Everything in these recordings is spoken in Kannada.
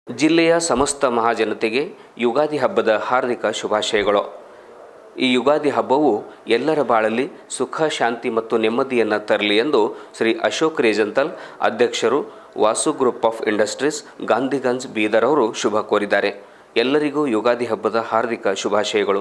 ಜಿಲ್ಲೆಯ ಸಮಸ್ತ ಮಹಾಜನತೆಗೆ ಯುಗಾದಿ ಹಬ್ಬದ ಹಾರ್ದಿಕ ಶುಭಾಶಯಗಳು ಈ ಯುಗಾದಿ ಹಬ್ಬವು ಎಲ್ಲರ ಬಾಳಲ್ಲಿ ಸುಖ ಶಾಂತಿ ಮತ್ತು ನೆಮ್ಮದಿಯನ್ನು ತರಲಿ ಎಂದು ಶ್ರೀ ಅಶೋಕ್ ರೇಜಂತಲ್ ಅಧ್ಯಕ್ಷರು Vasu group of industries Gandhiganj Bidar ಅವರು ಶುಭ ಕೋರಿದ್ದಾರೆ ಎಲ್ಲರಿಗೂ ಯುಗಾದಿ ಹಬ್ಬದ ಹಾರ್ದಿಕ ಶುಭಾಶಯಗಳು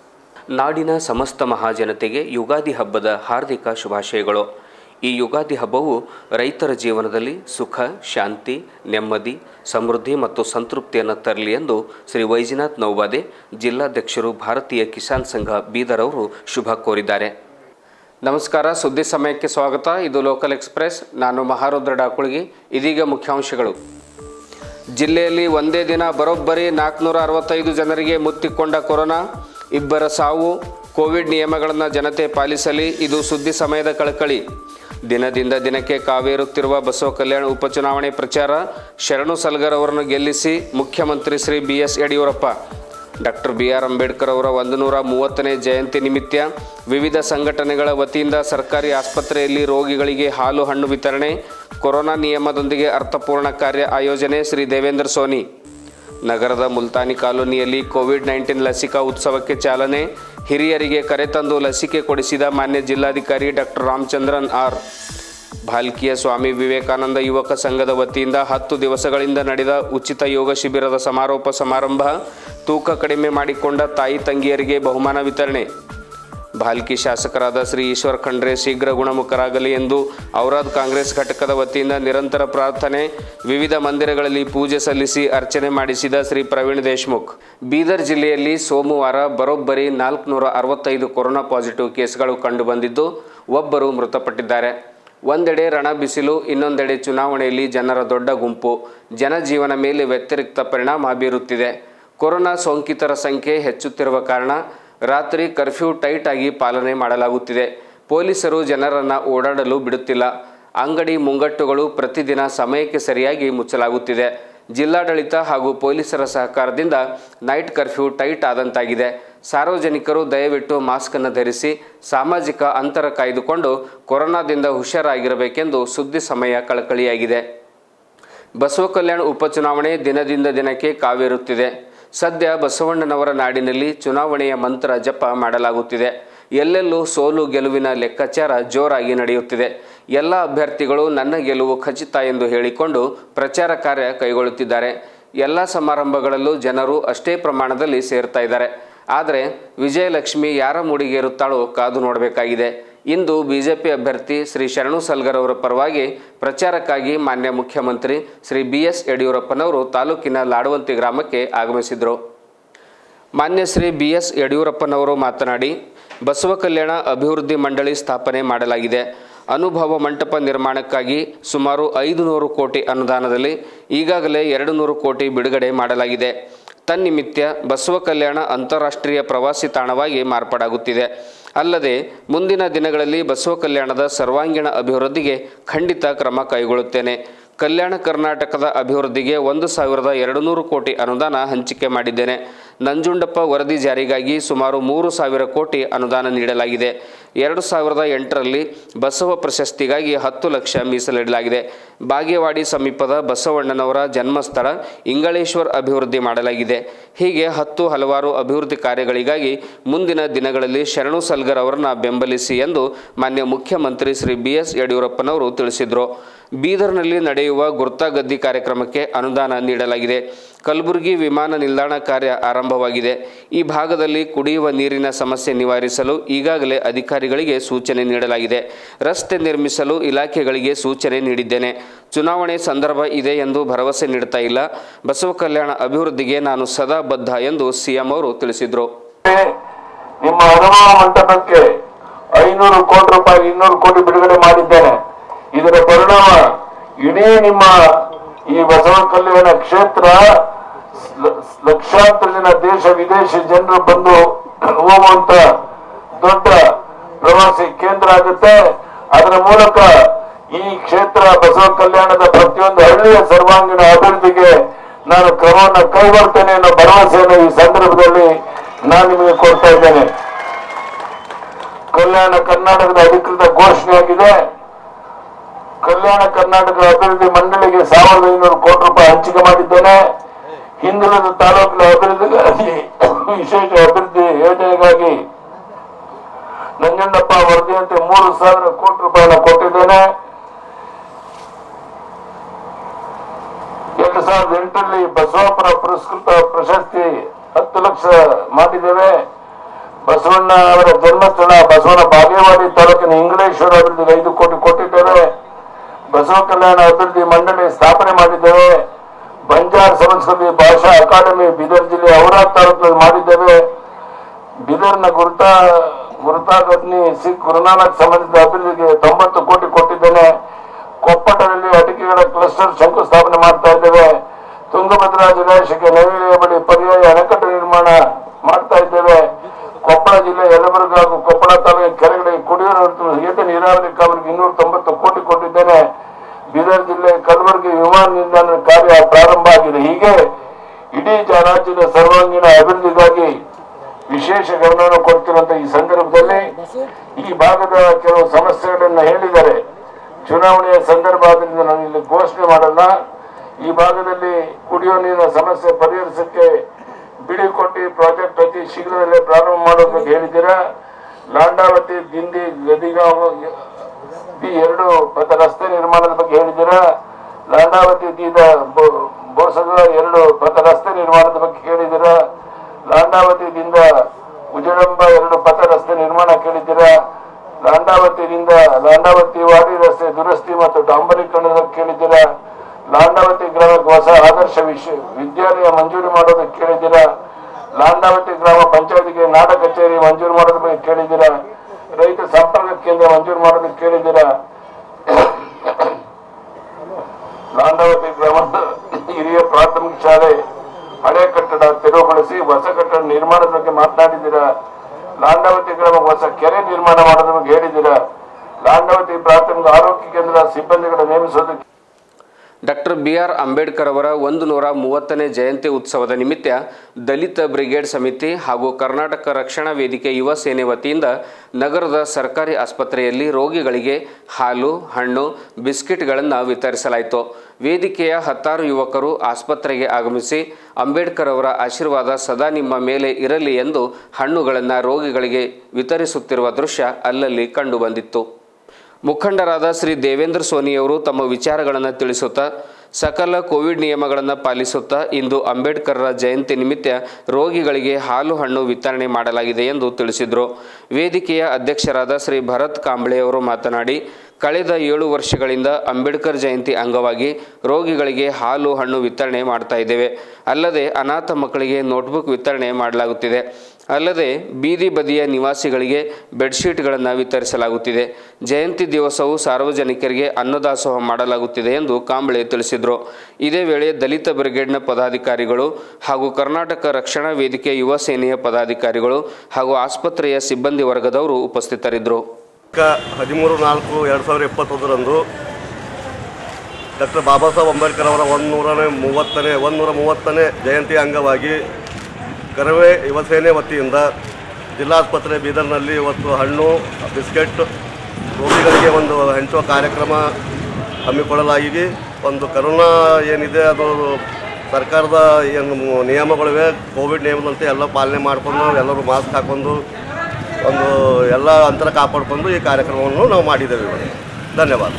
ನಾಡಿನ ಸಮಸ್ತ ಮಹಾಜನತೆಗೆ ಯುಗಾದಿ ಹಬ್ಬದ ಹಾರ್ದಿಕ ಶುಭಾಶಯಗಳು ಈ ಯುಗಾದಿ ಹಬ್ಬವು ರೈತರ ಜೀವನದಲ್ಲಿ ಸುಖ ಶಾಂತಿ ನೆಮ್ಮದಿ ಸಮೃದ್ಧಿ ಮತ್ತು ಸಂತೃಪ್ತಿಯನ್ನು ತರಲಿ ಎಂದು ಶ್ರೀ ವೈಜನಾಥ್ ನೌವಾದೆ ಜಿಲ್ಲಾಧ್ಯಕ್ಷರು ಭಾರತೀಯ ಕಿಸಾನ್ ಸಂಘ ಬೀದರ್ ಅವರು ಶುಭ ಕೋರಿದ್ದಾರೆ ನಮಸ್ಕಾರ ಸುದ್ದಿ ಸಮಯಕ್ಕೆ ಸ್ವಾಗತ ಇದು ಲೋಕಲ್ ಎಕ್ಸ್ಪ್ರೆಸ್ ನಾನು ಮಹಾರುದ್ರ ಡಾಕುಳಗಿ ಇದೀಗ ಮುಖ್ಯಾಂಶಗಳು ಜಿಲ್ಲೆಯಲ್ಲಿ ಒಂದೇ ದಿನ ಬರೋಬ್ಬರಿ ನಾಲ್ಕುನೂರ ಅರವತ್ತೈದು ಜನರಿಗೆ ಮುತ್ತಿಕೊಂಡ ಕೊರೋನಾ ಇಬ್ಬರ ಸಾವು ಕೋವಿಡ್ ನಿಯಮಗಳನ್ನು ಜನತೆ ಪಾಲಿಸಲಿ ಇದು ಸುದ್ದಿ ಸಮಯದ ಕಳಕಳಿ ದಿನದಿಂದ ದಿನಕ್ಕೆ ಕಾವೇರುತ್ತಿರುವ ಬಸವ ಕಲ್ಯಾಣ ಉಪಚುನಾವಣೆ ಪ್ರಚಾರ ಶರಣು ಸಲ್ಗರ್ ಅವರನ್ನು ಗೆಲ್ಲಿಸಿ ಮುಖ್ಯಮಂತ್ರಿ Shri B S Yediyurappa doctor B R Ambedkar ಅವರ ಒಂದು ನೂರ ಮೂವತ್ತನೇ ಜಯಂತಿ ನಿಮಿತ್ತ ವಿವಿಧ ಸಂಘಟನೆಗಳ ವತಿಯಿಂದ ಸರ್ಕಾರಿ ಆಸ್ಪತ್ರೆಯಲ್ಲಿ ರೋಗಿಗಳಿಗೆ ಹಾಲು ಹಣ್ಣು ವಿತರಣೆ ಕೊರೋನಾ ನಿಯಮದೊಂದಿಗೆ ಅರ್ಥಪೂರ್ಣ ಕಾರ್ಯ ಆಯೋಜನೆ ಶ್ರೀ ದೇವೇಂದ್ರ ಸೋನಿ ನಗರದ ಮುಲ್ತಾನಿ ಕಾಲೋನಿಯಲ್ಲಿ ಕೋವಿಡ್ ನೈನ್ಟೀನ್ ಲಸಿಕಾ ಉತ್ಸವಕ್ಕೆ ಚಾಲನೆ ಹಿರಿಯರಿಗೆ ಕರೆತಂದು ಲಸಿಕೆ ಕೊಡಿಸಿದ ಮಾನ್ಯ ಜಿಲ್ಲಾಧಿಕಾರಿ ಡಾಕ್ಟರ್ ರಾಮಚಂದ್ರನ್ ಆರ್ ಭಾಲ್ಕಿಯ ಸ್ವಾಮಿ ವಿವೇಕಾನಂದ ಯುವಕ ಸಂಘದ ವತಿಯಿಂದ ಹತ್ತು ದಿವಸಗಳಿಂದ ನಡೆದ ಉಚಿತ ಯೋಗ ಶಿಬಿರದ ಸಮಾರೋಪ ಸಮಾರಂಭ ತೂಕ ಕಡಿಮೆ ಮಾಡಿಕೊಂಡ ತಾಯಿ ತಂಗಿಯರಿಗೆ ಬಹುಮಾನ ವಿತರಣೆ ಭಾಲ್ಕಿ ಶಾಸಕರಾದ ಶ್ರೀ ಈಶ್ವರ್ ಖಂಡ್ರೆ ಶೀಘ್ರ ಗುಣಮುಖರಾಗಲಿ ಎಂದು ಔರಾದ್ ಕಾಂಗ್ರೆಸ್ ಘಟಕದ ವತಿಯಿಂದ ನಿರಂತರ ಪ್ರಾರ್ಥನೆ ವಿವಿಧ ಮಂದಿರಗಳಲ್ಲಿ ಪೂಜೆ ಸಲ್ಲಿಸಿ ಅರ್ಚನೆ ಮಾಡಿಸಿದ ಶ್ರೀ ಪ್ರವೀಣ್ ದೇಶ್ಮುಖ್ ಬೀದರ್ ಜಿಲ್ಲೆಯಲ್ಲಿ ಸೋಮವಾರ ಬರೋಬ್ಬರಿ ನಾಲ್ಕುನೂರ ಅರವತ್ತೈದು ಕೊರೋನಾ ಪಾಸಿಟಿವ್ ಕೇಸ್ಗಳು ಕಂಡುಬಂದಿದ್ದು ಒಬ್ಬರು ಮೃತಪಟ್ಟಿದ್ದಾರೆ ಒಂದೆಡೆ ರಣ ಬಿಸಿಲು ಇನ್ನೊಂದೆಡೆ ಚುನಾವಣೆಯಲ್ಲಿ ಜನರ ದೊಡ್ಡ ಗುಂಪು ಜನಜೀವನ ಮೇಲೆ ವ್ಯತಿರಿಕ್ತ ಪರಿಣಾಮ ಬೀರುತ್ತಿದೆ ಕೊರೋನಾ ಸೋಂಕಿತರ ಸಂಖ್ಯೆ ಹೆಚ್ಚುತ್ತಿರುವ ಕಾರಣ ರಾತ್ರಿ ಕರ್ಫ್ಯೂ ಟೈಟ್ ಆಗಿ ಪಾಲನೆ ಮಾಡಲಾಗುತ್ತಿದೆ ಪೊಲೀಸರು ಜನರನ್ನು ಓಡಾಡಲು ಬಿಡುತ್ತಿಲ್ಲ ಅಂಗಡಿ ಮುಂಗಟ್ಟುಗಳು ಪ್ರತಿದಿನ ಸಮಯಕ್ಕೆ ಸರಿಯಾಗಿ ಮುಚ್ಚಲಾಗುತ್ತಿದೆ ಜಿಲ್ಲಾಡಳಿತ ಹಾಗೂ ಪೊಲೀಸರ ಸಹಕಾರದಿಂದ ನೈಟ್ ಕರ್ಫ್ಯೂ ಟೈಟ್ ಆದಂತಾಗಿದೆ ಸಾರ್ವಜನಿಕರು ದಯವಿಟ್ಟು ಮಾಸ್ಕನ್ನು ಧರಿಸಿ ಸಾಮಾಜಿಕ ಅಂತರ ಕಾಯ್ದುಕೊಂಡು ಕೊರೋನಾದಿಂದ ಹುಷಾರಾಗಿರಬೇಕೆಂದು ಸುದ್ದಿ ಸಮಯ ಕಳಕಳಿಯಾಗಿದೆ ಬಸವ ಕಲ್ಯಾಣ ಉಪಚುನಾವಣೆ ದಿನದಿಂದ ದಿನಕ್ಕೆ ಕಾವೇರುತ್ತಿದೆ ಸದ್ಯ ಬಸವಣ್ಣನವರ ನಾಡಿನಲ್ಲಿ ಚುನಾವಣೆಯ ಮಂತ್ರ ಜಪ ಮಾಡಲಾಗುತ್ತಿದೆ ಎಲ್ಲೆಲ್ಲೂ ಸೋಲು ಗೆಲುವಿನ ಲೆಕ್ಕಾಚಾರ ಜೋರಾಗಿ ನಡೆಯುತ್ತಿದೆ ಎಲ್ಲ ಅಭ್ಯರ್ಥಿಗಳು ನನ್ನ ಗೆಲುವು ಖಚಿತ ಎಂದು ಹೇಳಿಕೊಂಡು ಪ್ರಚಾರ ಕಾರ್ಯ ಕೈಗೊಳ್ಳುತ್ತಿದ್ದಾರೆ ಎಲ್ಲ ಸಮಾರಂಭಗಳಲ್ಲೂ ಜನರು ಅಷ್ಟೇ ಪ್ರಮಾಣದಲ್ಲಿ ಸೇರ್ತಾ ಇದ್ದಾರೆ ಆದರೆ ವಿಜಯಲಕ್ಷ್ಮಿ ಯಾರ ಮೂಡಿಗೇರುತ್ತಾಳೋ ಕಾದು ನೋಡಬೇಕಾಗಿದೆ ಇಂದು ಬಿಜೆಪಿ ಅಭ್ಯರ್ಥಿ ಶ್ರೀ ಶರಣು ಸಲ್ಗರ್ ಅವರ ಪರವಾಗಿ ಪ್ರಚಾರಕ್ಕಾಗಿ ಮಾನ್ಯ ಮುಖ್ಯಮಂತ್ರಿ ಶ್ರೀ ಬಿ ಎಸ್ ಯಡಿಯೂರಪ್ಪನವರು ತಾಲೂಕಿನ ಲಾಡವಂತಿ ಗ್ರಾಮಕ್ಕೆ ಆಗಮಿಸಿದರು ಮಾನ್ಯ ಶ್ರೀ ಬಿ ಎಸ್ ಯಡಿಯೂರಪ್ಪನವರು ಮಾತನಾಡಿ ಬಸವ ಕಲ್ಯಾಣ ಅಭಿವೃದ್ಧಿ ಮಂಡಳಿ ಸ್ಥಾಪನೆ ಮಾಡಲಾಗಿದೆ ಅನುಭವ ಮಂಟಪ ನಿರ್ಮಾಣಕ್ಕಾಗಿ ಸುಮಾರು ಐದು ನೂರು ಕೋಟಿ ಅನುದಾನದಲ್ಲಿ ಈಗಾಗಲೇ ಎರಡು ನೂರು ಕೋಟಿ ಬಿಡುಗಡೆ ಮಾಡಲಾಗಿದೆ ತನ್ನಿಮಿತ್ತ ಬಸವ ಕಲ್ಯಾಣ ಅಂತಾರಾಷ್ಟ್ರೀಯ ಪ್ರವಾಸಿ ತಾಣವಾಗಿ ಮಾರ್ಪಾಡಾಗುತ್ತಿದೆ ಅಲ್ಲದೆ ಮುಂದಿನ ದಿನಗಳಲ್ಲಿ ಬಸವ ಕಲ್ಯಾಣದ ಸರ್ವಾಂಗೀಣ ಅಭಿವೃದ್ಧಿಗೆ ಖಂಡಿತ ಕ್ರಮ ಕೈಗೊಳ್ಳುತ್ತೇನೆ ಕಲ್ಯಾಣ ಕರ್ನಾಟಕದ ಅಭಿವೃದ್ಧಿಗೆ ಒಂದು ಸಾವಿರದ ಎರಡು ನೂರು ಕೋಟಿ ಅನುದಾನ ಹಂಚಿಕೆ ಮಾಡಿದ್ದೇನೆ ನಂಜುಂಡಪ್ಪ ವರದಿ ಜಾರಿಗಾಗಿ ಸುಮಾರು ಮೂರು ಸಾವಿರ ಕೋಟಿ ಅನುದಾನ ನೀಡಲಾಗಿದೆ ಎರಡು ಸಾವಿರದ ಎಂಟರಲ್ಲಿ ಬಸವ ಪ್ರಶಸ್ತಿಗಾಗಿ ಹತ್ತು ಲಕ್ಷ ಮೀಸಲಿಡಲಾಗಿದೆ ಬಾಗೇವಾಡಿ ಸಮೀಪದ ಬಸವಣ್ಣನವರ ಜನ್ಮಸ್ಥಳ ಇಂಗಳೇಶ್ವರ್ ಅಭಿವೃದ್ಧಿ ಮಾಡಲಾಗಿದೆ ಹೀಗೆ ಹತ್ತು ಹಲವಾರು ಅಭಿವೃದ್ಧಿ ಕಾರ್ಯಗಳಿಗಾಗಿ ಮುಂದಿನ ದಿನಗಳಲ್ಲಿ ಶರಣು ಸಲ್ಗರ್ ಅವರನ್ನ ಬೆಂಬಲಿಸಿ ಎಂದು ಮಾನ್ಯ ಮುಖ್ಯಮಂತ್ರಿ ಶ್ರೀ ಬಿ ಎಸ್ ಯಡಿಯೂರಪ್ಪನವರು ತಿಳಿಸಿದರು ಬೀದರ್ನಲ್ಲಿ ನಡೆಯುವ ಗುರ್ತಾಗದ್ದಿ ಕಾರ್ಯಕ್ರಮಕ್ಕೆ ಅನುದಾನ ನೀಡಲಾಗಿದೆ ಕಲಬುರಗಿ ವಿಮಾನ ನಿಲ್ದಾಣ ಕಾರ್ಯ ಆರಂಭವಾಗಿದೆ ಈ ಭಾಗದಲ್ಲಿ ಕುಡಿಯುವ ನೀರಿನ ಸಮಸ್ಯೆ ನಿವಾರಿಸಲು ಈಗಾಗಲೇ ಅಧಿಕಾರಿಗಳಿಗೆ ಸೂಚನೆ ನೀಡಲಾಗಿದೆ ರಸ್ತೆ ನಿರ್ಮಿಸಲು ಇಲಾಖೆಗಳಿಗೆ ಸೂಚನೆ ನೀಡಿದ್ದೇನೆ ಚುನಾವಣೆ ಸಂದರ್ಭ ಇದೆ ಎಂದು ಭರವಸೆ ನೀಡ್ತಾ ಇಲ್ಲ ಬಸವ ಕಲ್ಯಾಣ ಅಭಿವೃದ್ಧಿಗೆ ನಾನು ಸದಾ ಬದ್ಧ ಎಂದು ಸಿಎಂ ಅವರು ತಿಳಿಸಿದರು ನಿಮ್ಮ ಅನುಭವ ಮಂಟಪಕ್ಕೆ ಐನೂರು ಕೋಟಿ ರೂಪಾಯಿ ಇನ್ನೂರು ಕೋಟಿ ಬಿಡುಗಡೆ ಮಾಡಿದ್ದೇನೆ ಇದರ ಪರಿಣಾಮ ಇಡೀ ನಿಮ್ಮ ಈ ಬಸವ ಕಲ್ಯಾಣ ಕ್ಷೇತ್ರ ಲ- ಲಕ್ಷಾಂತರ ಜನ ದೇಶ ವಿದೇಶಿ ಜನರು ಬಂದು ಹೋಗುವಂತ ದೊಡ್ಡ ಪ್ರವಾಸಿ ಕೇಂದ್ರ ಆಗುತ್ತೆ ಅದರ ಮೂಲಕ ಈ ಕ್ಷೇತ್ರ ಬಸವ ಕಲ್ಯಾಣದ ಪ್ರತಿಯೊಂದು ಹಳ್ಳಿಯ ಸರ್ವಾಂಗೀಣ ಅಭಿವೃದ್ಧಿಗೆ ನಾನು ಕ್ರಮವನ್ನು ಕೈಗೊಳ್ತೇನೆ ಅನ್ನೋ ಭರವಸೆಯನ್ನು ಈ ಸಂದರ್ಭದಲ್ಲಿ ನಾನು ನಿಮಗೆ ಕೊಡ್ತಾ ಇದ್ದೇನೆ ಕಲ್ಯಾಣ ಕರ್ನಾಟಕದ ಅಧಿಕೃತ ಘೋಷಣೆಯಾಗಿದೆ ಕಲ್ಯಾಣ ಕರ್ನಾಟಕ ಅಭಿವೃದ್ಧಿ ಮಂಡಳಿಗೆ ಸಾವಿರದ ಐನೂರು ಕೋಟಿ ರೂಪಾಯಿ ಹಂಚಿಕೆ ಮಾಡಿದ್ದೇನೆ ಹಿಂದುಳಿದ ತಾಲೂಕಿನ ಅಭಿವೃದ್ಧಿಗಾಗಿ ವಿಶೇಷ ಅಭಿವೃದ್ಧಿ ಯೋಜನೆಗಾಗಿ ನಂಜಣ್ಣಪ್ಪ ವರದಿಯಂತೆ ಮೂರು ಸಾವಿರ ಕೋಟಿ ರೂಪಾಯಿನ ಕೊಟ್ಟಿದ್ದೇನೆ ಎರಡು ಸಾವಿರದ ಎಂಟರಲ್ಲಿ ಬಸವಾಪುರ ಪುರಸ್ಕೃತ ಪ್ರಶಸ್ತಿ ಹತ್ತು ಲಕ್ಷ ಮಾಡಿದ್ದೇವೆ ಬಸವಣ್ಣ ಅವರ ಜನ್ಮಸ್ಥಳ ಬಸವನ ಬಾಗೇವಾಡಿ ತಾಲೂಕಿನ ಇಂಗ್ಲೇಶ್ವರ ಅಭಿವೃದ್ಧಿಗೆ ಐದು ಕೋಟಿ ಕೊಟ್ಟಿದ್ದೇವೆ ಬಸವ ಕಲ್ಯಾಣ ಅಭಿವೃದ್ಧಿ ಮಂಡಳಿ ಸ್ಥಾಪನೆ ಮಾಡಿದ್ದೇವೆ ಬಂಜಾರ ಸಂಸ್ಕೃತಿ ಭಾಷಾ ಅಕಾಡೆಮಿ ಬೀದರ್ ಜಿಲ್ಲೆ ಔರಾದ್ ತಾಲೂಕಿನಲ್ಲಿ ಮಾಡಿದ್ದೇವೆ ಬೀದರ್ನ ಗುರುತಾ ಗುರುತಾಗತ್ನಿ ಸಿಖ್ ಗುರುನಾನಕ್ ಸಂಬಂಧಿಸಿದ ಅಭಿವೃದ್ಧಿಗೆ ತೊಂಬತ್ತು ಕೋಟಿ ಕೊಟ್ಟಿದ್ದೇನೆ ಕೊಪ್ಪಟದಲ್ಲಿ ಅಡಿಕೆಗಳ ಕ್ಲಸ್ಟರ್ ಶಂಕುಸ್ಥಾಪನೆ ಮಾಡ್ತಾ ಇದ್ದೇವೆ ತುಂಗಭದ್ರಾ ಜಲಾಶಯಕ್ಕೆ ನವಿಲೆಯ ಬಳಿ ಪರ್ಯಾಯ ಅಣೆಕಟ್ಟು ನಿರ್ಮಾಣ ಮಾಡ್ತಾ ಇದ್ದೇವೆ ಕೊಪ್ಪಳ ಜಿಲ್ಲೆ ಯಲಬುರ್ಗ ಹಾಗೂ ಕೊಪ್ಪಳ ತಾಲೂಕಿನ ಕೆರೆಗಳಿಗೆ ಕುಡಿಯುವ ನೀರು ಏತ ನೀರಾವರಿ ಕಾವಲಿಗೆ ಇನ್ನೂರ ತೊಂಬತ್ತು ಕೋಟಿ ಕೊಟ್ಟಿದ್ದೇನೆ ಬೀದರ್ ಜಿಲ್ಲೆ ಕಲಬುರಗಿ ವಿಮಾನ ನಿಲ್ದಾಣ ಕಾರ್ಯ ಪ್ರಾರಂಭ ಆಗಿದೆ ಹೀಗೆ ಇಡೀ ಜ- ರಾಜ್ಯದ ಸರ್ವಾಂಗೀಣ ಅಭಿವೃದ್ಧಿಗಾಗಿ ವಿಶೇಷ ಗಮನವನ್ನು ಕೊಡ್ತಿರುವಂತ ಈ ಸಂದರ್ಭದಲ್ಲಿ ಈ ಭಾಗದ ಕೆಲವು ಸಮಸ್ಯೆಗಳನ್ನ ಹೇಳಿದ್ದಾರೆ ಚುನಾವಣೆಯ ಸಂದರ್ಭ ಆದ್ರಿಂದ ನಾನು ಇಲ್ಲಿ ಘೋಷಣೆ ಮಾಡಲ್ಲ ಈ ಭಾಗದಲ್ಲಿ ಕುಡಿಯುವ ನೀರಿನ ಸಮಸ್ಯೆ ಪರಿಹರಿಸಕ್ಕೆ ಬಿಳಿಕೊಟ್ಟಿ ಪ್ರಾಜೆಕ್ಟ್ ಅತಿ ಶೀಘ್ರದಲ್ಲೇ ಪ್ರಾರಂಭ ಮಾಡೋದ್ರ ಬಗ್ಗೆ ಹೇಳಿದ್ದೀರಾ ಲಾಂಡಾವತಿ ದಿಂಡಿ ಗದಿಗಾಂವ್ ಈ ಎರಡು ಪಥ ರಸ್ತೆ ನಿರ್ಮಾಣದ ಬಗ್ಗೆ ಹೇಳಿದ್ದೀರಾ ಲಾಂಡಾವತಿ ದೀದ ಬೊ- ಬೋಸಗ ಎರಡು ಪಥ ರಸ್ತೆ ನಿರ್ಮಾಣದ ಬಗ್ಗೆ ಕೇಳಿದ್ದೀರಾ ಲಾಂಡಾವತಿದಿಂದ ಉಜಳಂಬ ಎರಡು ಪಥ ರಸ್ತೆ ನಿರ್ಮಾಣ ಕೇಳಿದ್ದೀರಾ ಲಾಂಡಾವತಿಯಿಂದ ಲಾಂಡಾವತಿ ವಾಡಿ ರಸ್ತೆ ದುರಸ್ತಿ ಮತ್ತು ಡಾಂಬರೀಕರಣದ ಬಗ್ಗೆ ಕೇಳಿದ್ದೀರಾ ಲಾಂಡಾವತಿ ಗ್ರಾಮಕ್ಕೆ ಹೊಸ ಆದರ್ಶ ವಿಶ್ವ ವಿದ್ಯಾಲಯ ಮಂಜೂರು ಮಾಡೋದಕ್ಕೆ ಕೇಳಿದ್ದೀರಾ ಲಾಂಡಾವತಿ ಗ್ರಾಮ ಪಂಚಾಯತಿಗೆ ನಾಡ ಕಚೇರಿ ಮಂಜೂರು ಮಾಡೋದ್ರ ಬಗ್ಗೆ ಕೇಳಿದ್ದೀರಾ ರೈತ ಸಂಪರ್ಕ ಕೇಂದ್ರ ಮಂಜೂರು ಮಾಡೋದಕ್ಕೆ ಕೇಳಿದ್ದೀರಾ ಲಾಂಡಾವತಿ ಗ್ರಾಮದ ಹಿರಿಯ ಪ್ರಾಥಮಿಕ ಶಾಲೆ ಹಳೆ ಕಟ್ಟಡ ತೆರವುಗೊಳಿಸಿ ಹೊಸ ಕಟ್ಟಡ ನಿರ್ಮಾಣದ ಬಗ್ಗೆ ಮಾತನಾಡಿದ್ದೀರಾ ಲಾಂಡಾವತಿ ಗ್ರಾಮಕ್ಕೆ ಹೊಸ ಕೆರೆ ನಿರ್ಮಾಣ ಮಾಡೋದ್ರ ಬಗ್ಗೆ ಹೇಳಿದ್ದೀರಾ ಲಾಂಡಾವತಿ ಪ್ರಾಥಮಿಕ ಆರೋಗ್ಯ ಕೇಂದ್ರ ಸಿಬ್ಬಂದಿಗಳ ನೇಮಿಸೋದಕ್ಕೆ ಡಾಕ್ಟರ್ ಬಿ ಆರ್ ಅಂಬೇಡ್ಕರ್ ಅವರ ಒಂದು ನೂರ ಮೂವತ್ತನೇ ಜಯಂತಿ ಉತ್ಸವದ ನಿಮಿತ್ತ ದಲಿತ ಬ್ರಿಗೇಡ್ ಸಮಿತಿ ಹಾಗೂ ಕರ್ನಾಟಕ ರಕ್ಷಣಾ ವೇದಿಕೆ ಯುವ ಸೇನೆ ವತಿಯಿಂದ ನಗರದ ಸರ್ಕಾರಿ ಆಸ್ಪತ್ರೆಯಲ್ಲಿ ರೋಗಿಗಳಿಗೆ ಹಾಲು ಹಣ್ಣು ಬಿಸ್ಕಿಟ್ಗಳನ್ನು ವಿತರಿಸಲಾಯಿತು ವೇದಿಕೆಯ ಹತ್ತಾರು ಯುವಕರು ಆಸ್ಪತ್ರೆಗೆ ಆಗಮಿಸಿ ಅಂಬೇಡ್ಕರ್ ಅವರ ಆಶೀರ್ವಾದ ಸದಾ ನಿಮ್ಮ ಮೇಲೆ ಇರಲಿ ಎಂದು ಹಣ್ಣುಗಳನ್ನು ರೋಗಿಗಳಿಗೆ ವಿತರಿಸುತ್ತಿರುವ ದೃಶ್ಯ ಅಲ್ಲಲ್ಲಿ ಕಂಡುಬಂದಿತ್ತು ಮುಖಂಡರಾದ ಶ್ರೀ ದೇವೇಂದ್ರ ಸೋನಿಯವರು ತಮ್ಮ ವಿಚಾರಗಳನ್ನು ತಿಳಿಸುತ್ತಾ ಸಕಲ ಕೋವಿಡ್ ನಿಯಮಗಳನ್ನು ಪಾಲಿಸುತ್ತಾ ಇಂದು ಅಂಬೇಡ್ಕರ್ರ ಜಯಂತಿ ನಿಮಿತ್ತ ರೋಗಿಗಳಿಗೆ ಹಾಲು ಹಣ್ಣು ವಿತರಣೆ ಮಾಡಲಾಗಿದೆ ಎಂದು ತಿಳಿಸಿದರು ವೇದಿಕೆಯ ಅಧ್ಯಕ್ಷರಾದ ಶ್ರೀ ಭರತ್ ಕಾಂಬ್ಳೆಯವರು ಮಾತನಾಡಿ ಕಳೆದ ಏಳು ವರ್ಷಗಳಿಂದ ಅಂಬೇಡ್ಕರ್ ಜಯಂತಿ ಅಂಗವಾಗಿ ರೋಗಿಗಳಿಗೆ ಹಾಲು ಹಣ್ಣು ವಿತರಣೆ ಮಾಡ್ತಾ ಇದ್ದೇವೆ ಅಲ್ಲದೆ ಅನಾಥ ಮಕ್ಕಳಿಗೆ ನೋಟ್ಬುಕ್ ವಿತರಣೆ ಮಾಡಲಾಗುತ್ತಿದೆ ಅಲ್ಲದೆ ಬೀದಿ ಬದಿಯ ನಿವಾಸಿಗಳಿಗೆ ಬೆಡ್ಶೀಟ್ಗಳನ್ನು ವಿತರಿಸಲಾಗುತ್ತಿದೆ ಜಯಂತಿ ದಿವಸವು ಸಾರ್ವಜನಿಕರಿಗೆ ಅನ್ನದಾಸೋಹ ಮಾಡಲಾಗುತ್ತಿದೆ ಎಂದು ಕಾಂಬಳೆ ತಿಳಿಸಿದರು ಇದೇ ವೇಳೆ ದಲಿತ ಬ್ರಿಗೇಡ್ನ ಪದಾಧಿಕಾರಿಗಳು ಹಾಗೂ ಕರ್ನಾಟಕ ರಕ್ಷಣಾ ವೇದಿಕೆ ಯುವ ಸೇನೆಯ ಪದಾಧಿಕಾರಿಗಳು ಹಾಗೂ ಆಸ್ಪತ್ರೆಯ ಸಿಬ್ಬಂದಿ ವರ್ಗದವರು ಉಪಸ್ಥಿತರಿದ್ದರು ಹದಿಮೂರು ನಾಲ್ಕು ಎರಡು ಸಾವಿರದ ಇಪ್ಪತ್ತೊಂದರಂದು ಡಾಕ್ಟರ್ ಬಾಬಾ ಸಾಹೇಬ್ ಅಂಬೇಡ್ಕರ್ ಅವರ ಒಂದುನೂರನೇ ಮೂವತ್ತನೇ ಒಂದುನೂರ ಮೂವತ್ತನೇ ಜಯಂತಿ ಅಂಗವಾಗಿ ಕರವೇ ಯುವ ಸೇನೆ ವತಿಯಿಂದ ಜಿಲ್ಲಾಸ್ಪತ್ರೆ ಬೀದರ್ನಲ್ಲಿ ಇವತ್ತು ಹಣ್ಣು ಬಿಸ್ಕೆಟ್ ರೋಗಿಗಳಿಗೆ ಒಂದು ಹಂಚುವ ಕಾರ್ಯಕ್ರಮ ಹಮ್ಮಿಕೊಳ್ಳಲಾಗಿ ಒಂದು ಕರೋನಾ ಏನಿದೆ ಅದು ಸರ್ಕಾರದ ಏನು ನಿಯಮಗಳಿವೆ ಕೋವಿಡ್ ನಿಯಮದಂತೆ ಎಲ್ಲ ಪಾಲನೆ ಮಾಡಿಕೊಂಡು ಎಲ್ಲರೂ ಮಾಸ್ಕ್ ಹಾಕ್ಕೊಂಡು ಒಂದು ಎಲ್ಲ ಅಂತರ ಕಾಪಾಡಿಕೊಂಡು ಈ ಕಾರ್ಯಕ್ರಮವನ್ನು ನಾವು ಮಾಡಿದ್ದೇವೆ ಇವಾಗ ಧನ್ಯವಾದ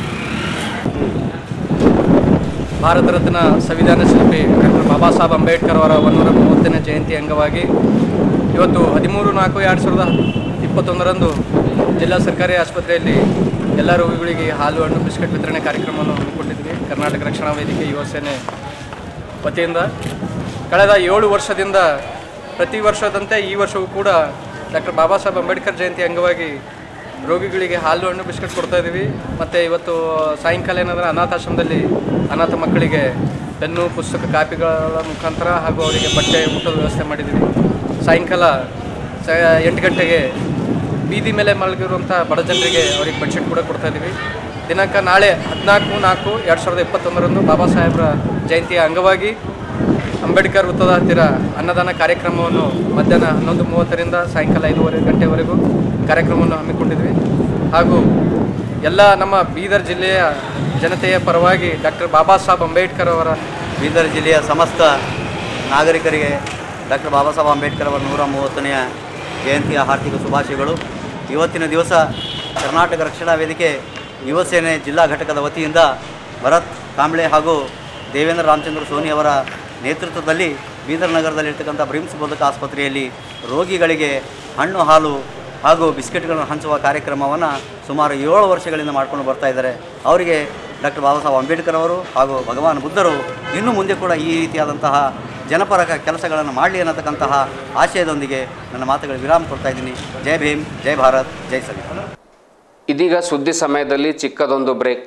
ಭಾರತ ರತ್ನ ಸಂವಿಧಾನ ಶಿಲ್ಪಿ ಡಾಕ್ಟರ್ ಬಾಬಾ ಸಾಹೇಬ್ ಅಂಬೇಡ್ಕರ್ ಅವರ ಒಂದೂರ ಮೂವತ್ತನೇ ಜಯಂತಿ ಅಂಗವಾಗಿ ಇವತ್ತು ಹದಿಮೂರು ನಾಲ್ಕು ಎರಡು ಸಾವಿರದ ಇಪ್ಪತ್ತೊಂದರಂದು ಜಿಲ್ಲಾ ಸರ್ಕಾರಿ ಆಸ್ಪತ್ರೆಯಲ್ಲಿ ಎಲ್ಲ ರೋಗಿಗಳಿಗೆ ಹಾಲು ಹಣ್ಣು ಬಿಸ್ಕೆಟ್ ವಿತರಣೆ ಕಾರ್ಯಕ್ರಮವನ್ನು ಹಮ್ಮಿಕೊಂಡಿದ್ವಿ ಕರ್ನಾಟಕ ರಕ್ಷಣಾ ವೇದಿಕೆ ಯುವ ಸೇನೆ ವತಿಯಿಂದ ಕಳೆದ ಏಳು ವರ್ಷದಿಂದ ಪ್ರತಿ ವರ್ಷದಂತೆ ಈ ವರ್ಷವೂ ಕೂಡ ಡಾಕ್ಟರ್ ಬಾಬಾ ಸಾಹೇಬ್ ಅಂಬೇಡ್ಕರ್ ಜಯಂತಿ ಅಂಗವಾಗಿ ರೋಗಿಗಳಿಗೆ ಹಾಲು ಹಣ್ಣು ಬಿಸ್ಕೆಟ್ ಕೊಡ್ತಾ ಇದ್ದೀವಿ ಮತ್ತು ಇವತ್ತು ಸಾಯಂಕಾಲ ಏನಂದ್ರೆ ಅನಾಥಾಶ್ರಮದಲ್ಲಿ ಅನಾಥ ಮಕ್ಕಳಿಗೆ ಪೆನ್ನು ಪುಸ್ತಕ ಕಾಪಿಗಳ ಮುಖಾಂತರ ಹಾಗೂ ಅವರಿಗೆ ಬಟ್ಟೆ ಊಟದ ವ್ಯವಸ್ಥೆ ಮಾಡಿದ್ದೀವಿ ಸಾಯಂಕಾಲ ಸ ಎಂಟು ಗಂಟೆಗೆ ಬೀದಿ ಮೇಲೆ ಮಲಗಿರುವಂಥ ಬಡ ಜನರಿಗೆ ಅವರಿಗೆ ಬೆಡ್ಶೀಟ್ ಕೂಡ ಕೊಡ್ತಾ ಇದ್ದೀವಿ ದಿನಾಂಕ ನಾಳೆ ಹದಿನಾಲ್ಕು ನಾಲ್ಕು ಎರಡು ಸಾವಿರದ ಇಪ್ಪತ್ತೊಂದರಂದು ಬಾಬಾ ಸಾಹೇಬ್ರ ಜಯಂತಿಯ ಅಂಗವಾಗಿ ಅಂಬೇಡ್ಕರ್ ವೃತ್ತದ ಹತ್ತಿರ ಅನ್ನದಾನ ಕಾರ್ಯಕ್ರಮವನ್ನು ಮಧ್ಯಾಹ್ನ ಹನ್ನೊಂದು ಮೂವತ್ತರಿಂದ ಸಾಯಂಕಾಲ ಐದೂವರೆ ಗಂಟೆವರೆಗೂ ಕಾರ್ಯಕ್ರಮವನ್ನು ಹಮ್ಮಿಕೊಂಡಿದ್ವಿ ಹಾಗೂ ಎಲ್ಲ ನಮ್ಮ ಬೀದರ್ ಜಿಲ್ಲೆಯ ಜನತೆಯ ಪರವಾಗಿ ಡಾಕ್ಟರ್ ಬಾಬಾ ಸಾಹೇಬ್ ಅಂಬೇಡ್ಕರ್ ಅವರ ಬೀದರ್ ಜಿಲ್ಲೆಯ ಸಮಸ್ತ ನಾಗರಿಕರಿಗೆ ಡಾಕ್ಟರ್ ಬಾಬಾ ಸಾಹೇಬ್ ಅಂಬೇಡ್ಕರ್ ಅವರ ನೂರ ಮೂವತ್ತನೆಯ ಜಯಂತಿಯ ಹಾರ್ದಿಕ ಶುಭಾಶಯಗಳು ಇವತ್ತಿನ ದಿವಸ ಕರ್ನಾಟಕ ರಕ್ಷಣಾ ವೇದಿಕೆ ಯುವ ಸೇನೆ ಜಿಲ್ಲಾ ಘಟಕದ ವತಿಯಿಂದ ಭರತ್ ಕಾಂಬ್ಳೆ ಹಾಗೂ ದೇವೇಂದ್ರ ರಾಮಚಂದ್ರ ಸೋನಿ ಅವರ ನೇತೃತ್ವದಲ್ಲಿ ಬೀದರ್ ನಗರದಲ್ಲಿರ್ತಕ್ಕಂಥ ಬ್ರಿಮ್ಸ್ ಬೋಧಕ ಆಸ್ಪತ್ರೆಯಲ್ಲಿ ರೋಗಿಗಳಿಗೆ ಹಣ್ಣು ಹಾಲು ಹಾಗೂ ಬಿಸ್ಕೆಟ್ಗಳನ್ನು ಹಂಚುವ ಕಾರ್ಯಕ್ರಮವನ್ನು ಸುಮಾರು ಏಳು ವರ್ಷಗಳಿಂದ ಮಾಡ್ಕೊಂಡು ಬರ್ತಾ ಇದ್ದಾರೆ ಅವರಿಗೆ ಡಾಕ್ಟರ್ ಬಾಬಾ ಸಾಹೇಬ್ ಅಂಬೇಡ್ಕರ್ ಅವರು ಹಾಗೂ ಭಗವಾನ್ ಬುದ್ಧರು ಇನ್ನು ಮುಂದೆ ಕೂಡ ಈ ರೀತಿಯಾದಂತಹ ಜನಪರ ಕ- ಕೆಲಸಗಳನ್ನು ಮಾಡಲಿ ಅನ್ನತಕ್ಕಂತಹ ಆಶಯದೊಂದಿಗೆ ನನ್ನ ಮಾತುಗಳಿಗೆ ವಿರಾಮ ಕೊಡ್ತಾ ಇದ್ದೀನಿ ಜೈ ಭೀಮ್ ಜೈ ಭಾರತ್ ಜೈ ಸಂವಿಧಾನ ಇದೀಗ ಸುದ್ದಿ ಸಮಯದಲ್ಲಿ ಚಿಕ್ಕದೊಂದು ಬ್ರೇಕ್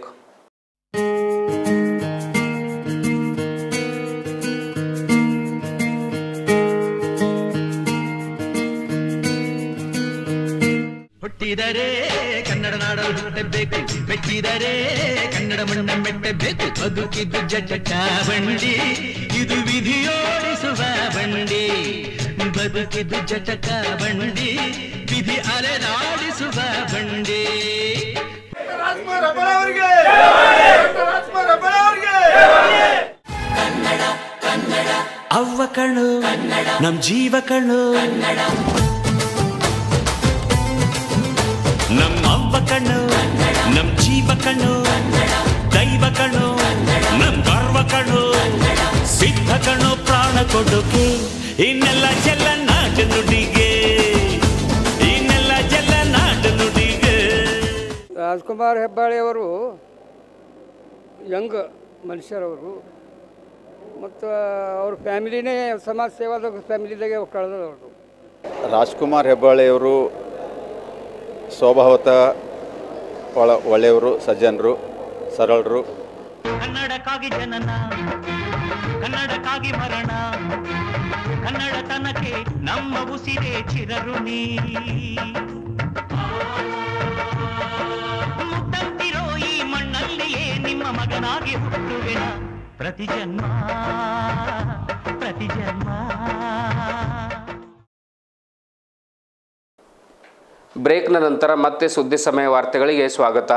ಹುಟ್ಟಿದರೆ ಕನ್ನಡ ನಾಡಲು ಹುಟ್ಟಬೇಕು ಮೆಟ್ಟಿದರೆ ಕನ್ನಡ ಮಣ್ಣ ಮೆಟ್ಟಬೇಕು ಬದುಕಿದ್ದು ಜಟ ಬಂಡಿ ಇದು ವಿಧಿಯೋಡಿಸುವ ಬಂಡಿ ಬದುಕಿದ್ದು ಜಟಕ ಬಂಡಿ ವಿಧಿ ಅಲೆದಾಡಿಸುವ ಬಂಡಿ ಅವ್ವ ಕಣ್ಣು ನಮ್ ಜೀವ ಕಣ್ಣು ನಮ್ಮ ಅವ್ವ ಕಣ್ಣು ನಮ್ ಜೀವ ಕಣ್ಣು ದೈವ ಕಣ್ಣು ನಮ್ ಗರ್ವ ಕಣ್ಣು ಸಿದ್ಧ ಕಣ್ಣು ಪ್ರಾಣ ಕೊಡೋಕೆ ಇನ್ನೆಲ್ಲ ಜಲ ನಾಟ ನುಡಿಗೆ ಇನ್ನೆಲ್ಲ ಜಲ ನಾಟ ನುಡಿಗೆ ರಾಜ್ಕುಮಾರ್ ಹೆಬ್ಬಾಳಿಯವರು ಯಂಗ್ ಮನುಷ್ಯರವರು ಮತ್ತು ಅವ್ರ ಫ್ಯಾಮಿಲಿನೇ ಸಮಾಜ ಸೇವಾದ ಫ್ಯಾಮಿಲಿದಾಗೆ ಕಳೆದವರು ರಾಜ್ಕುಮಾರ್ ಹೆಬ್ಬಾಳೆಯವರು ಸ್ವಭಾವತಃ ಒಳ ಒಳ್ಳೆಯವರು ಸಜ್ಜನರು ಸರಳರು ಕನ್ನಡಕ್ಕಾಗಿ ಜನನ ಕನ್ನಡಕ್ಕಾಗಿ ಮರಣ ಕನ್ನಡತನಕ್ಕೆ ನಮ್ಮ ಉಸಿರೇ ಚಿರಋಣಿ ಮುತ್ತಂತಿರೋ ಈ ಮಣ್ಣಲ್ಲಿಯೇ ನಿಮ್ಮ ಮಗನಾಗಿ ಹುಟ್ಟುವೆನ ಪ್ರತಿ ಜನ್ಮ ಪ್ರತಿ ಜನ್ಮ ಬ್ರೇಕ್ನ ನಂತರ ಮತ್ತೆ ಸುದ್ದಿ ಸಮಯ ವಾರ್ತೆಗಳಿಗೆ ಸ್ವಾಗತ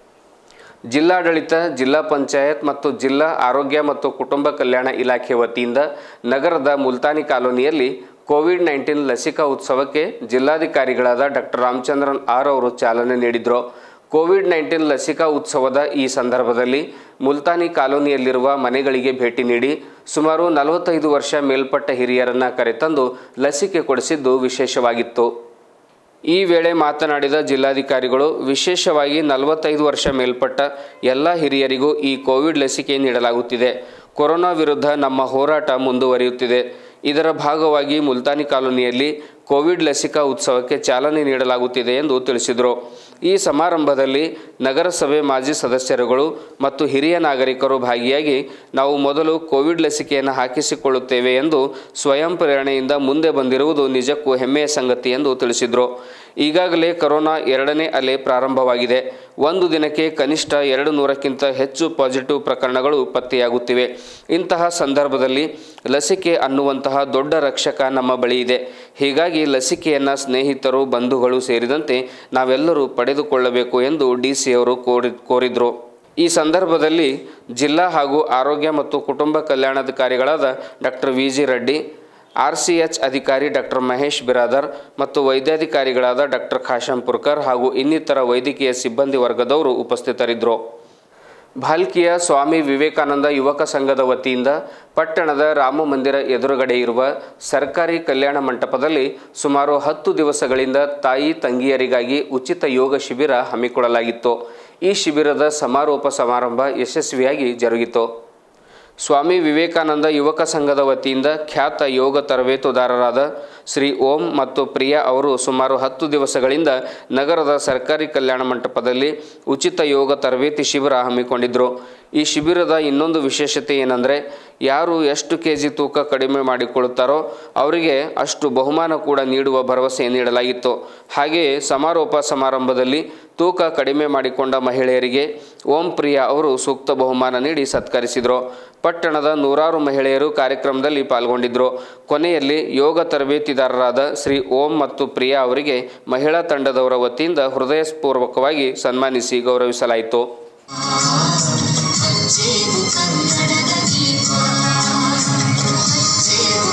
ಜಿಲ್ಲಾಡಳಿತ ಜಿಲ್ಲಾ ಪಂಚಾಯತ್ ಮತ್ತು ಜಿಲ್ಲಾ ಆರೋಗ್ಯ ಮತ್ತು ಕುಟುಂಬ ಕಲ್ಯಾಣ ಇಲಾಖೆ ವತಿಯಿಂದ ನಗರದ ಮುಲ್ತಾನಿ ಕಾಲೋನಿಯಲ್ಲಿ ಕೋವಿಡ್ ನೈನ್ಟೀನ್ ಲಸಿಕಾ ಉತ್ಸವಕ್ಕೆ ಜಿಲ್ಲಾಧಿಕಾರಿಗಳಾದ ಡಾಕ್ಟರ್ ರಾಮಚಂದ್ರನ್ ಆರ್ ಅವರು ಚಾಲನೆ ನೀಡಿದರು ಕೋವಿಡ್ ನೈನ್ಟೀನ್ ಲಸಿಕಾ ಉತ್ಸವದ ಈ ಸಂದರ್ಭದಲ್ಲಿ ಮುಲ್ತಾನಿ ಕಾಲೋನಿಯಲ್ಲಿರುವ ಮನೆಗಳಿಗೆ ಭೇಟಿ ನೀಡಿ ಸುಮಾರು ನಲವತ್ತೈದು ವರ್ಷ ಮೇಲ್ಪಟ್ಟ ಹಿರಿಯರನ್ನ ಕರೆತಂದು ಲಸಿಕೆ ಕೊಡಿಸಿದ್ದು ವಿಶೇಷವಾಗಿತ್ತು ಈ ವೇಳೆ ಮಾತನಾಡಿದ ಜಿಲ್ಲಾಧಿಕಾರಿಗಳು ವಿಶೇಷವಾಗಿ ನಲವತ್ತೈದು ವರ್ಷ ಮೇಲ್ಪಟ್ಟ ಎಲ್ಲ ಹಿರಿಯರಿಗೂ ಈ ಕೋವಿಡ್ ಲಸಿಕೆ ನೀಡಲಾಗುತ್ತಿದೆ ಕೊರೋನಾ ವಿರುದ್ಧ ನಮ್ಮ ಹೋರಾಟ ಮುಂದುವರಿಯುತ್ತಿದೆ ಇದರ ಭಾಗವಾಗಿ ಮುಲ್ತಾನಿ ಕಾಲೋನಿಯಲ್ಲಿ ಕೋವಿಡ್ ಲಸಿಕಾ ಉತ್ಸವಕ್ಕೆ ಚಾಲನೆ ನೀಡಲಾಗುತ್ತಿದೆ ಎಂದು ತಿಳಿಸಿದರು ಈ ಸಮಾರಂಭದಲ್ಲಿ ನಗರಸಭೆ ಮಾಜಿ ಸದಸ್ಯರುಗಳು ಮತ್ತು ಹಿರಿಯ ನಾಗರಿಕರು ಭಾಗಿಯಾಗಿ ನಾವು ಮೊದಲು ಕೋವಿಡ್ ಲಸಿಕೆಯನ್ನು ಹಾಕಿಸಿಕೊಳ್ಳುತ್ತೇವೆ ಎಂದು ಸ್ವಯಂ ಪ್ರೇರಣೆಯಿಂದ ಮುಂದೆ ಬಂದಿರುವುದು ನಿಜಕ್ಕೂ ಹೆಮ್ಮೆಯ ಸಂಗತಿ ಎಂದು ತಿಳಿಸಿದರು ಈಗಾಗಲೇ ಕೊರೋನಾ ಎರಡನೇ ಅಲೆ ಪ್ರಾರಂಭವಾಗಿದೆ ಒಂದು ದಿನಕ್ಕೆ ಕನಿಷ್ಠ ಎರಡು ನೂರಕ್ಕಿಂತ ಹೆಚ್ಚು ಪಾಸಿಟಿವ್ ಪ್ರಕರಣಗಳು ಪತ್ತೆಯಾಗುತ್ತಿವೆ ಇಂತಹ ಸಂದರ್ಭದಲ್ಲಿ ಲಸಿಕೆ ಅನ್ನುವಂತಹ ದೊಡ್ಡ ರಕ್ಷಕ ನಮ್ಮ ಬಳಿ ಇದೆ ಹೀಗಾಗಿ ಲಸಿಕೆಯನ್ನು ಸ್ನೇಹಿತರು ಬಂಧುಗಳು ಸೇರಿದಂತೆ ನಾವೆಲ್ಲರೂ ಪಡೆದುಕೊಳ್ಳಬೇಕು ಎಂದು ಡಿ ಸಿ ಅವರು ಕೋರಿ ಕೋರಿದರು ಈ ಸಂದರ್ಭದಲ್ಲಿ ಜಿಲ್ಲಾ ಹಾಗೂ ಆರೋಗ್ಯ ಮತ್ತು ಕುಟುಂಬ ಕಲ್ಯಾಣಾಧಿಕಾರಿಗಳಾದ doctor V G Reddy R C H ಅಧಿಕಾರಿ ಡಾಕ್ಟರ್ ಮಹೇಶ್ ಬಿರಾದರ್ ಮತ್ತು ವೈದ್ಯಾಧಿಕಾರಿಗಳಾದ ಡಾಕ್ಟರ್ ಖಾಶಂಪುರ್ಕರ್ ಹಾಗೂ ಇನ್ನಿತರ ವೈದ್ಯಕೀಯ ಸಿಬ್ಬಂದಿ ವರ್ಗದವರು ಉಪಸ್ಥಿತರಿದ್ದರು ಭಾಲ್ಕಿಯ ಸ್ವಾಮಿ ವಿವೇಕಾನಂದ ಯುವಕ ಸಂಘದ ವತಿಯಿಂದ ಪಟ್ಟಣದ ರಾಮ ಮಂದಿರ ಎದುರುಗಡೆ ಇರುವ ಸರ್ಕಾರಿ ಕಲ್ಯಾಣ ಮಂಟಪದಲ್ಲಿ ಸುಮಾರು ಹತ್ತು ದಿವಸಗಳಿಂದ ತಾಯಿ ತಂಗಿಯರಿಗಾಗಿ ಉಚಿತ ಯೋಗ ಶಿಬಿರ ಹಮ್ಮಿಕೊಳ್ಳಲಾಗಿತ್ತು ಈ ಶಿಬಿರದ ಸಮಾರೋಪ ಸಮಾರಂಭ ಯಶಸ್ವಿಯಾಗಿ ಜರುಗಿತು ಸ್ವಾಮಿ ವಿವೇಕಾನಂದ ಯುವಕ ಸಂಘದ ವತಿಯಿಂದ ಖ್ಯಾತ ಯೋಗ ತರಬೇತುದಾರರಾದ ಶ್ರೀ ಓಂ ಮತ್ತು ಪ್ರಿಯಾ ಅವರು ಸುಮಾರು ಹತ್ತು ದಿವಸಗಳಿಂದ ನಗರದ ಸರ್ಕಾರಿ ಕಲ್ಯಾಣ ಮಂಟಪದಲ್ಲಿ ಉಚಿತ ಯೋಗ ತರಬೇತಿ ಶಿಬಿರ ಹಮ್ಮಿಕೊಂಡಿದ್ದರು ಈ ಶಿಬಿರದ ಇನ್ನೊಂದು ವಿಶೇಷತೆ ಏನಂದರೆ ಯಾರು ಎಷ್ಟು ಕೆ ಜಿ ತೂಕ ಕಡಿಮೆ ಮಾಡಿಕೊಳ್ಳುತ್ತಾರೋ ಅವರಿಗೆ ಅಷ್ಟು ಬಹುಮಾನ ಕೂಡ ನೀಡುವ ಭರವಸೆ ನೀಡಲಾಗಿತ್ತು ಹಾಗೆಯೇ ಸಮಾರೋಪ ಸಮಾರಂಭದಲ್ಲಿ ತೂಕ ಕಡಿಮೆ ಮಾಡಿಕೊಂಡ ಮಹಿಳೆಯರಿಗೆ ಓಂ ಪ್ರಿಯಾ ಅವರು ಸೂಕ್ತ ಬಹುಮಾನ ನೀಡಿ ಸತ್ಕರಿಸಿದರು ಪಟ್ಟಣದ ನೂರಾರು ಮಹಿಳೆಯರು ಕಾರ್ಯಕ್ರಮದಲ್ಲಿ ಪಾಲ್ಗೊಂಡಿದ್ದರು ಕೊನೆಯಲ್ಲಿ ಯೋಗ ತರಬೇತಿದಾರರಾದ ಶ್ರೀ ಓಂ ಮತ್ತು ಪ್ರಿಯಾ ಅವರಿಗೆ ಮಹಿಳಾ ತಂಡದವರ ವತಿಯಿಂದ ಹೃದಯಪೂರ್ವಕವಾಗಿ ಸನ್ಮಾನಿಸಿ ಗೌರವಿಸಲಾಯಿತು ಜೇವು ಕನ್ನಡದ ದೀಪ ಜೇವು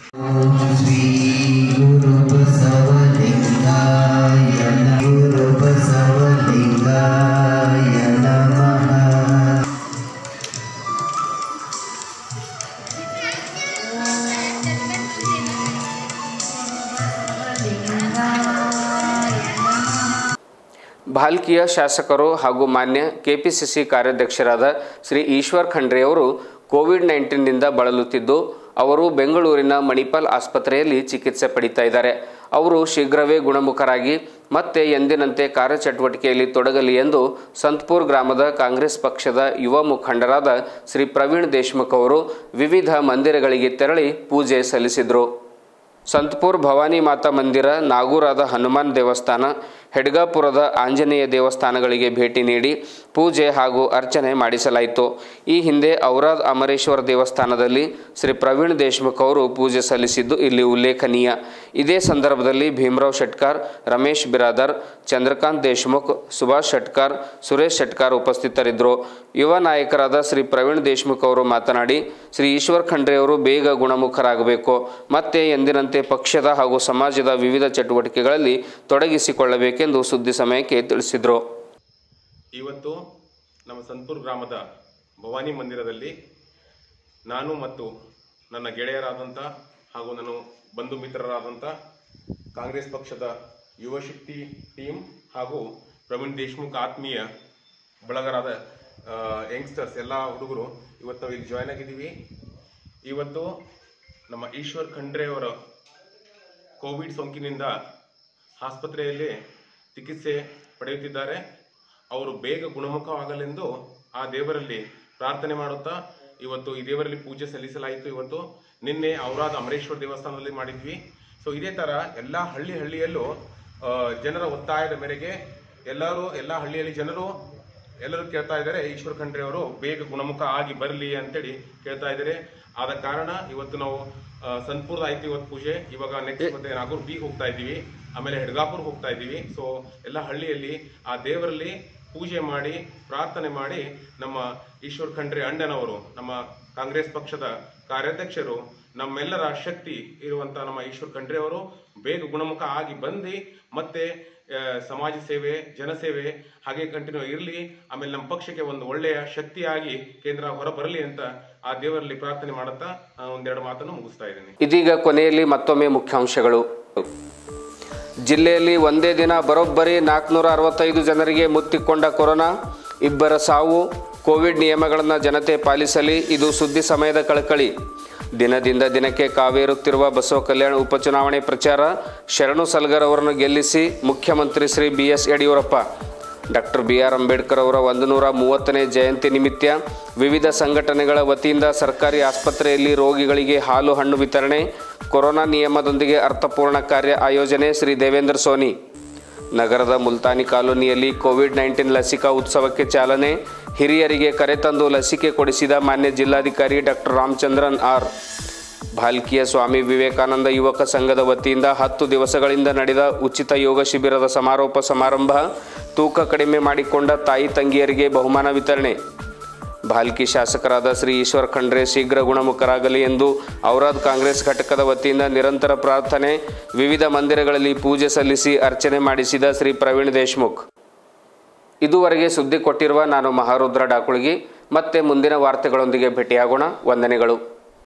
ಭಾಲ್ಕಿಯ ಶಾಸಕರು ಹಾಗೂ ಮಾನ್ಯ ಕೆಪಿಸಿಸಿ ಕಾರ್ಯಾಧ್ಯಕ್ಷರಾದ ಶ್ರೀ ಈಶ್ವರ್ ಖಂಡ್ರೆ ಅವರು ಕೋವಿಡ್ ನೈನ್ಟೀನ್ನಿಂದ ಬಳಲುತ್ತಿದ್ದು ಅವರು ಬೆಂಗಳೂರಿನ ಮಣಿಪಾಲ್ ಆಸ್ಪತ್ರೆಯಲ್ಲಿ ಚಿಕಿತ್ಸೆ ಪಡಿತಾ ಇದ್ದಾರೆ ಅವರು ಶೀಘ್ರವೇ ಗುಣಮುಖರಾಗಿ ಮತ್ತೆ ಎಂದಿನಂತೆ ಕಾರ್ಯಚಟುವಟಿಕೆಯಲ್ಲಿ ತೊಡಗಲಿ ಎಂದು ಸಂತ್ಪುರ್ ಗ್ರಾಮದ ಕಾಂಗ್ರೆಸ್ ಪಕ್ಷದ ಯುವ ಮುಖಂಡರಾದ ಶ್ರೀ ಪ್ರವೀಣ್ ದೇಶ್ಮುಖ್ ಅವರು ವಿವಿಧ ಮಂದಿರಗಳಿಗೆ ತೆರಳಿ ಪೂಜೆ ಸಲ್ಲಿಸಿದರು ಸಂತಪುರ್ ಭವಾನಿ ಮಾತಾ ಮಂದಿರ ನಾಗೂರಾದ ಹನುಮಾನ್ ದೇವಸ್ಥಾನ ಹೆಡ್ಗಾಪುರದ ಆಂಜನೇಯ ದೇವಸ್ಥಾನಗಳಿಗೆ ಭೇಟಿ ನೀಡಿ ಪೂಜೆ ಹಾಗೂ ಅರ್ಚನೆ ಮಾಡಿಸಲಾಯಿತು ಈ ಹಿಂದೆ ಔರಾದ್ ಅಮರೇಶ್ವರ ದೇವಸ್ಥಾನದಲ್ಲಿ ಶ್ರೀ ಪ್ರವೀಣ್ ದೇಶ್ಮುಖ್ ಅವರು ಪೂಜೆ ಸಲ್ಲಿಸಿದ್ದು ಇಲ್ಲಿ ಉಲ್ಲೇಖನೀಯ ಇದೇ ಸಂದರ್ಭದಲ್ಲಿ ಭೀಮರಾವ್ ಶೆಟ್ಕಾರ್ ರಮೇಶ್ ಬಿರಾದರ್ ಚಂದ್ರಕಾಂತ್ ದೇಶ್ಮುಖ್ ಸುಭಾಷ್ ಶೆಟ್ಕಾರ್ ಸುರೇಶ್ ಶೆಟ್ಕಾರ್ ಉಪಸ್ಥಿತರಿದ್ದರು ಯುವ ನಾಯಕರಾದ ಶ್ರೀ ಪ್ರವೀಣ್ ದೇಶ್ಮುಖ್ ಅವರು ಮಾತನಾಡಿ ಶ್ರೀ ಈಶ್ವರ್ ಖಂಡ್ರೆ ಅವರು ಬೇಗ ಗುಣಮುಖರಾಗಬೇಕು ಮತ್ತೆ ಎಂದಿನಂತೆ ಪಕ್ಷದ ಹಾಗೂ ಸಮಾಜದ ವಿವಿಧ ಚಟುವಟಿಕೆಗಳಲ್ಲಿ ತೊಡಗಿಸಿಕೊಳ್ಳಬೇಕೆಂದು ಸುದ್ದಿ ಸಮಯಕ್ಕೆ ತಿಳಿಸಿದರು ಇವತ್ತು ನಮ್ಮ ಸಂತೂರ್ ಗ್ರಾಮದ ಭವಾನಿ ಮಂದಿರದಲ್ಲಿ ನಾನು ಮತ್ತು ನನ್ನ ಗೆಳೆಯರಾದಂಥ ಹಾಗೂ ನಾನು ಬಂಧು ಮಿತ್ರರಾದಂಥ ಕಾಂಗ್ರೆಸ್ ಪಕ್ಷದ ಯುವ ಶಕ್ತಿ ಟೀಮ್ ಹಾಗೂ ಪ್ರವೀಣ್ ದೇಶ್ಮುಖ್ ಆತ್ಮೀಯ ಬಳಗರಾದ ಯಂಗ್ಸ್ಟರ್ಸ್ ಎಲ್ಲ ಹುಡುಗರು ಇವತ್ತು ನಾವು ಇಲ್ಲಿ ಜಾಯ್ನ್ ಆಗಿದ್ದೀವಿ ಇವತ್ತು ನಮ್ಮ ಈಶ್ವರ್ ಖಂಡ್ರೆ ಅವರ ಕೋವಿಡ್ ಸೋಂಕಿನಿಂದ ಆಸ್ಪತ್ರೆಯಲ್ಲಿ ಚಿಕಿತ್ಸೆ ಪಡೆಯುತ್ತಿದ್ದಾರೆ ಅವರು ಬೇಗ ಗುಣಮುಖವಾಗಲೆಂದು ಆ ದೇವರಲ್ಲಿ ಪ್ರಾರ್ಥನೆ ಮಾಡುತ್ತಾ ಇವತ್ತು ಈ ದೇವರಲ್ಲಿ ಪೂಜೆ ಸಲ್ಲಿಸಲಾಯಿತು ಇವತ್ತು ನಿನ್ನೆ ಔರಾದ ಅಮರೇಶ್ವರ ದೇವಸ್ಥಾನದಲ್ಲಿ ಮಾಡಿದ್ವಿ ಸೊ ಇದೇ ತರ ಎಲ್ಲಾ ಹಳ್ಳಿ ಹಳ್ಳಿಯಲ್ಲೂ ಆ, ಜನರ ಒತ್ತಾಯದ ಮೇರೆಗೆ ಎಲ್ಲರೂ ಎಲ್ಲ ಹಳ್ಳಿಯಲ್ಲಿ ಜನರು ಎಲ್ಲರೂ ಕೇಳ್ತಾ ಇದ್ದಾರೆ ಈಶ್ವರ್ ಖಂಡ್ರೆ ಅವರು ಬೇಗ ಗುಣಮುಖ ಆಗಿ ಬರಲಿ ಅಂತೇಳಿ ಕೇಳ್ತಾ ಇದ್ದಾರೆ ಆದ ಕಾರಣ ಇವತ್ತು ನಾವು ಆ, ಸಂತಪುರದ ಆಯ್ತು ಇವತ್ತು ಪೂಜೆ ಇವಾಗ ನೆಕ್ಸ್ಟ್ ಮತ್ತೆ ನಾಗೂರ್ ಬಿ ಹೋಗ್ತಾ ಇದ್ದೀವಿ ಆಮೇಲೆ ಹೆಡ್ಗಾಪುರ್ ಹೋಗ್ತಾ ಇದ್ದೀವಿ ಸೊ ಎಲ್ಲ ಹಳ್ಳಿಯಲ್ಲಿ ಆ ದೇವರಲ್ಲಿ ಪೂಜೆ ಮಾಡಿ ಪ್ರಾರ್ಥನೆ ಮಾಡಿ ನಮ್ಮ ಈಶ್ವರ್ ಖಂಡ್ರೆ ಅಣ್ಣನವರು ನಮ್ಮ ಕಾಂಗ್ರೆಸ್ ಪಕ್ಷದ ಕಾರ್ಯಾಧ್ಯಕ್ಷರು ನಮ್ಮೆಲ್ಲರ ಶಕ್ತಿ ಇರುವಂತ ನಮ್ಮ ಈಶ್ವರ್ ಖಂಡ್ರೆ ಅವರು ಬೇಗ ಗುಣಮುಖ ಆಗಿ ಬಂದು ಮತ್ತೆ ಆ, ಸಮಾಜ ಸೇವೆ ಜನಸೇವೆ ಹಾಗೆ ಕಂಟಿನ್ಯೂ ಇರಲಿ ಆಮೇಲೆ ನಮ್ಮ ಪಕ್ಷಕ್ಕೆ ಒಂದು ಒಳ್ಳೆಯ ಶಕ್ತಿಯಾಗಿ ಕೇಂದ್ರ ಹೊರಬರಲಿ ಅಂತ ಆ ದೇವರಲ್ಲಿ ಪ್ರಾರ್ಥನೆ ಮಾಡುತ್ತಾ ನಾನು ಒಂದೆರಡು ಮಾತನ್ನು ಮುಗಿಸ್ತಾ ಇದ್ದೀನಿ ಇದೀಗ ಕೊನೆಯಲ್ಲಿ ಮತ್ತೊಮ್ಮೆ ಮುಖ್ಯಾಂಶಗಳು ಜಿಲ್ಲೆಯಲ್ಲಿ ಒಂದೇ ದಿನ ಬರೋಬ್ಬರಿ ನಾಲ್ಕುನೂರ ಅರವತ್ತೈದು ಜನರಿಗೆ ಮುತ್ತಿಕೊಂಡ ಕೊರೋನಾ ಇಬ್ಬರ ಸಾವು ಕೋವಿಡ್ ನಿಯಮಗಳನ್ನು ಜನತೆ ಪಾಲಿಸಲಿ ಇದು ಸುದ್ದಿ ಸಮಯದ ಕಳಕಳಿ ದಿನದಿಂದ ದಿನಕ್ಕೆ ಕಾವೇರುತ್ತಿರುವ ಬಸವ ಕಲ್ಯಾಣ ಉಪಚುನಾವಣೆ ಪ್ರಚಾರ ಶರಣು ಸಲ್ಗರ್ ಅವರನ್ನು ಗೆಲ್ಲಿಸಿ ಮುಖ್ಯಮಂತ್ರಿ Shri B S Yediyurappa doctor B R Ambedkar ಅವರ ಒಂದು ನೂರ ಮೂವತ್ತನೇ ಜಯಂತಿ ನಿಮಿತ್ತ ವಿವಿಧ ಸಂಘಟನೆಗಳ ವತಿಯಿಂದ ಸರ್ಕಾರಿ ಆಸ್ಪತ್ರೆಯಲ್ಲಿ ರೋಗಿಗಳಿಗೆ ಹಾಲು ಹಣ್ಣು ವಿತರಣೆ ಕೊರೋನಾ ನಿಯಮದೊಂದಿಗೆ ಅರ್ಥಪೂರ್ಣ ಕಾರ್ಯ ಆಯೋಜನೆ ಶ್ರೀ ದೇವೇಂದ್ರ ಸೋನಿ ನಗರದ ಮುಲ್ತಾನಿ ಕಾಲೋನಿಯಲ್ಲಿ ಕೋವಿಡ್ ನೈನ್ಟೀನ್ ಲಸಿಕಾ ಉತ್ಸವಕ್ಕೆ ಚಾಲನೆ ಹಿರಿಯರಿಗೆ ಕರೆತಂದು ಲಸಿಕೆ ಕೊಡಿಸಿದ ಮಾನ್ಯ ಜಿಲ್ಲಾಧಿಕಾರಿ ಡಾಕ್ಟರ್ ರಾಮಚಂದ್ರನ್ ಆರ್ ಭಾಲ್ಕಿಯ ಸ್ವಾಮಿ ವಿವೇಕಾನಂದ ಯುವಕ ಸಂಘದ ವತಿಯಿಂದ ಹತ್ತು ದಿವಸಗಳಿಂದ ನಡೆದ ಉಚಿತ ಯೋಗ ಶಿಬಿರದ ಸಮಾರೋಪ ಸಮಾರಂಭ ತೂಕ ಕಡಿಮೆ ಮಾಡಿಕೊಂಡ ತಾಯಿ ತಂಗಿಯರಿಗೆ ಬಹುಮಾನ ವಿತರಣೆ ಭಾಲ್ಕಿ ಶಾಸಕರಾದ ಶ್ರೀ ಈಶ್ವರ್ ಖಂಡ್ರೆ ಶೀಘ್ರ ಗುಣಮುಖರಾಗಲಿ ಎಂದು ಔರಾದ್ ಕಾಂಗ್ರೆಸ್ ಘಟಕದ ವತಿಯಿಂದ ನಿರಂತರ ಪ್ರಾರ್ಥನೆ ವಿವಿಧ ಮಂದಿರಗಳಲ್ಲಿ ಪೂಜೆ ಸಲ್ಲಿಸಿ ಅರ್ಚನೆ ಮಾಡಿಸಿದ ಶ್ರೀ ಪ್ರವೀಣ್ ದೇಶ್ಮುಖ್ ಇದುವರೆಗೆ ಸುದ್ದಿ ಕೊಟ್ಟಿರುವ ನಾನು ಮಹಾರುದ್ರ ಡಾಕುಳಗಿ ಮತ್ತೆ ಮುಂದಿನ ವಾರ್ತೆಗಳೊಂದಿಗೆ ಭೇಟಿಯಾಗೋಣ ವಂದನೆಗಳು